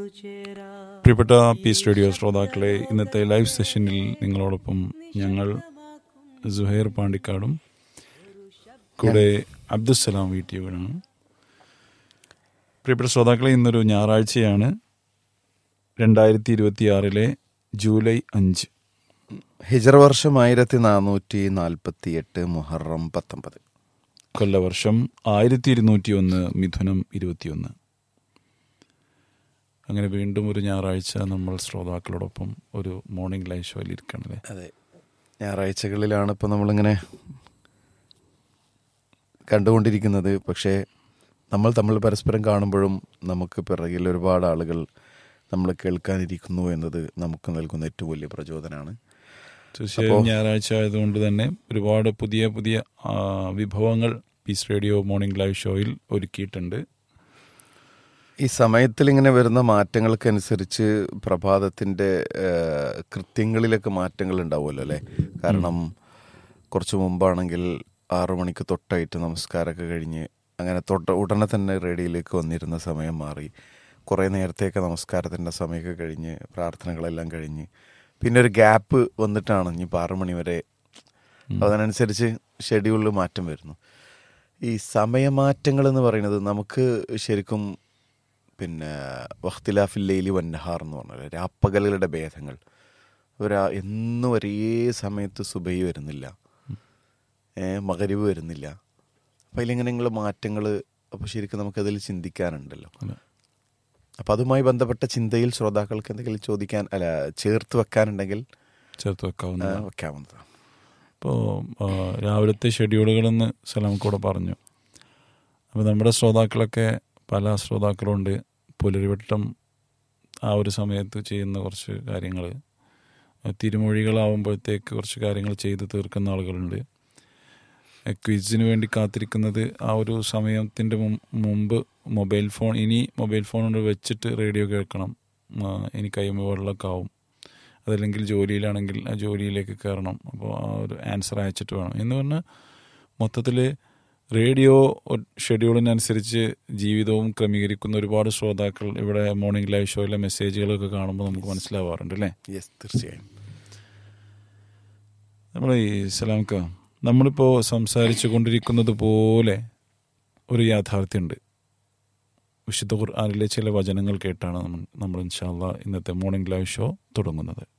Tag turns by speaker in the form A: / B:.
A: പ്രിയപ്പെട്ട piece radio ശ്രോതാക്കളെ ഇന്നത്തെ ലൈവ് സെഷനിൽ നിങ്ങളോടൊപ്പം ഞങ്ങൾ സുഹൈർ പാണ്ടിക്കാടും കൂടെ അബ്ദുസലാം വീട്ടിയവരാണ് പ്രിയപ്പെട്ട ശ്രോതാക്കളെ ഇന്നൊരു ഞായറാഴ്ചയാണ് രണ്ടായിരത്തി ഇരുപത്തിയാറിലെ ജൂലൈ അഞ്ച്
B: ഹിജറ വർഷം ആയിരത്തി നാനൂറ്റി നാൽപ്പത്തി എട്ട് മുഹറം പത്തൊമ്പത്
A: കൊല്ലവർഷം ആയിരത്തി ഇരുന്നൂറ്റി ഒന്ന് മിഥുനം ഇരുപത്തിയൊന്ന് അങ്ങനെ വീണ്ടും ഒരു ഞായറാഴ്ച നമ്മൾ ശ്രോതാക്കളോടൊപ്പം ഒരു മോർണിംഗ് ലൈവ് ഷോയിൽ ഇരിക്കണല്ലേ
B: അതെ ഞായറാഴ്ചകളിലാണ് ഇപ്പോൾ നമ്മളിങ്ങനെ കണ്ടുകൊണ്ടിരിക്കുന്നത് പക്ഷേ നമ്മൾ തമ്മിൽ പരസ്പരം കാണുമ്പോഴും നമുക്ക് പിറകിൽ ഒരുപാട് ആളുകൾ നമ്മൾ കേൾക്കാനിരിക്കുന്നു എന്നത് നമുക്ക് നൽകുന്ന ഏറ്റവും വലിയ പ്രചോദനമാണ്
A: തീർച്ചയായും ഞായറാഴ്ച ആയതുകൊണ്ട് തന്നെ ഒരുപാട് പുതിയ പുതിയ ആ, വിഭവങ്ങൾ പീസ് റേഡിയോ മോർണിംഗ് ലൈവ് ഷോയിൽ ഒരുക്കിയിട്ടുണ്ട്
B: ഈ സമയത്തിൽ ഇങ്ങനെ വരുന്ന മാറ്റങ്ങൾക്കനുസരിച്ച് പ്രഭാതത്തിൻ്റെ ഏഹ്, കൃത്യങ്ങളിലൊക്കെ മാറ്റങ്ങൾ ഉണ്ടാവുമല്ലോ അല്ലേ കാരണം കുറച്ച് മുമ്പാണെങ്കിൽ ആറു മണിക്ക് തൊട്ടായിട്ട് നമസ്കാരമൊക്കെ കഴിഞ്ഞ് അങ്ങനെ തൊട്ട ഉടനെ തന്നെ റേഡിയോയിലേക്ക് വന്നിരുന്ന സമയം മാറി കുറേ നേരത്തെയൊക്കെ നമസ്കാരത്തിൻ്റെ സമയമൊക്കെ കഴിഞ്ഞ് പ്രാർത്ഥനകളെല്ലാം കഴിഞ്ഞ് പിന്നെ ഒരു ഗ്യാപ്പ് വന്നിട്ടാണ് ഇനിയിപ്പോൾ ആറു മണി വരെ അതിനനുസരിച്ച് ഷെഡ്യൂളിൽ മാറ്റം വരുന്നു ഈ സമയമാറ്റങ്ങൾ എന്ന് പറയുന്നത് നമുക്ക് ശരിക്കും പിന്നെ വഖ്തിലാഫിൽ ലൈലി വന്നഹാർ എന്ന് പറഞ്ഞാൽ രാപ്പകലുകളുടെ ഭേദങ്ങൾ ഒരാ എന്നും ഒരേ സമയത്ത് സുബൈ വരുന്നില്ല ഏ, മകരിവ് വരുന്നില്ല അപ്പം അതിലിങ്ങനെയുള്ള മാറ്റങ്ങൾ അപ്പോൾ ശരിക്കും നമുക്കതിൽ ചിന്തിക്കാനുണ്ടല്ലോ
A: അതെ.
B: അപ്പം അതുമായി ബന്ധപ്പെട്ട ചിന്തയിൽ ശ്രോതാക്കൾക്ക് എന്തെങ്കിലും ചോദിക്കാൻ അല്ല ചേർത്ത് വെക്കാനുണ്ടെങ്കിൽ
A: ചേർത്ത്
B: ആ,
A: വെക്കാവുന്നതാണ്
B: വെക്കാവുന്നതാണ്
A: ഇപ്പോൾ രാവിലത്തെ ഷെഡ്യൂളുകളെന്ന് സലാം കൂടെ പറഞ്ഞു അപ്പോൾ നമ്മുടെ ശ്രോതാക്കളൊക്കെ പല ശ്രോതാക്കളുണ്ട് പുലരിവട്ടം ആ ഒരു സമയത്ത് ചെയ്യുന്ന കുറച്ച് കാര്യങ്ങൾ തിരുമൊഴികളാവുമ്പോഴത്തേക്ക് കുറച്ച് കാര്യങ്ങൾ ചെയ്ത് തീർക്കുന്ന ആളുകളുണ്ട് ക്വിസിന് വേണ്ടി കാത്തിരിക്കുന്നത് ആ ഒരു സമയത്തിൻ്റെ മുമ്പ് മൊബൈൽ ഫോൺ ഇനി മൊബൈൽ ഫോൺ കൊണ്ട് വെച്ചിട്ട് റേഡിയോ കേൾക്കണം ആ, ഇനി കൈമ വെള്ളമൊക്കെ ആവും അതല്ലെങ്കിൽ ജോലിയിലാണെങ്കിൽ ആ ജോലിയിലേക്ക് കയറണം അപ്പോൾ ആ ഒരു ആൻസർ അയച്ചിട്ട് വേണം എന്ന് പറഞ്ഞാൽ മൊത്തത്തിൽ റേഡിയോ ഷെഡ്യൂളിനനുസരിച്ച് ജീവിതവും ക്രമീകരിക്കുന്ന ഒരുപാട് ശ്രോതാക്കൾ ഇവിടെ മോർണിംഗ് ലൈവ് ഷോയിലെ മെസ്സേജുകളൊക്കെ കാണുമ്പോൾ നമുക്ക് മനസ്സിലാവാറുണ്ട് അല്ലേ
B: യെസ് തീർച്ചയായും
A: നമ്മൾ ഈ സലാംക്ക നമ്മളിപ്പോൾ സംസാരിച്ചു കൊണ്ടിരിക്കുന്നത് പോലെ ഒരു യാഥാർത്ഥ്യമുണ്ട് വിശുദ്ധ ഖുർആാനിലെ ചില വചനങ്ങൾ കേട്ടാണ് നമ്മൾ നമ്മൾ ഇൻഷാല്ല ഇന്നത്തെ മോർണിംഗ് ലൈവ് ഷോ തുടങ്ങുന്നത്